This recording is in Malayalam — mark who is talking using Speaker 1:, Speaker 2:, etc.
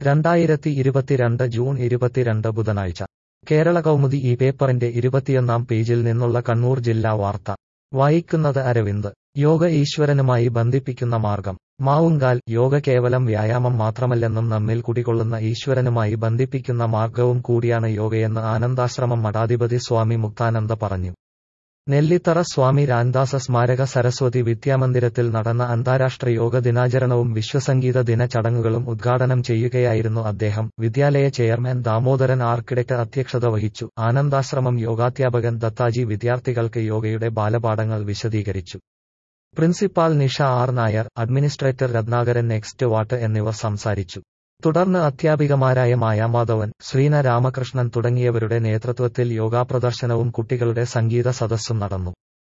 Speaker 1: രണ്ടായിരത്തി ഇരുപത്തിരണ്ട് ജൂൺ ഇരുപത്തിരണ്ട് ബുധനാഴ്ച കേരള കൗമുദി ഈ പേപ്പറിന്റെ ഇരുപത്തിയൊന്നാം പേജിൽ നിന്നുള്ള കണ്ണൂർ ജില്ലാ വാർത്ത വായിക്കുന്നത് അരവിന്ദ് യോഗ ഈശ്വരനുമായി ബന്ധിപ്പിക്കുന്ന മാർഗം മാവുങ്കാൽ യോഗ കേവലം വ്യായാമം മാത്രമല്ലെന്നും നമ്മിൽ കുടികൊള്ളുന്ന ഈശ്വരനുമായി ബന്ധിപ്പിക്കുന്ന മാർഗവും കൂടിയാണ് യോഗയെന്ന് ആനന്ദാശ്രമം മഠാധിപതി സ്വാമി മുക്താനന്ദ പറഞ്ഞു നെല്ലിത്തറ സ്വാമി രാംദാസ സ്മാരക സരസ്വതി വിദ്യാമന്ദിരത്തിൽ നടന്ന അന്താരാഷ്ട്ര യോഗ ദിനാചരണവും വിശ്വസംഗീത ദിന ചടങ്ങുകളും ഉദ്ഘാടനം ചെയ്യുകയായിരുന്നു അദ്ദേഹം വിദ്യാലയ ചെയർമാൻ ദാമോദരൻ ആർക്കിടെക്ട് അധ്യക്ഷത വഹിച്ചു ആനന്ദാശ്രമം യോഗാധ്യാപകൻ ദത്താജി വിദ്യാർത്ഥികൾക്ക് യോഗയുടെ ബാലപാഠങ്ങൾ വിശദീകരിച്ചു principal Nisha R Nair administrator Ratnakaran നെക്സ്റ്റ് വാട്ട് എന്നിവർ സംസാരിച്ചു തുടർന്ന് അധ്യാപികമാരായ മായാമാധവൻ ശ്രീന രാമകൃഷ്ണൻ തുടങ്ങിയവരുടെ നേതൃത്വത്തിൽ യോഗാപ്രദർശനവും കുട്ടികളുടെ സംഗീത സദസ്സും നടന്നു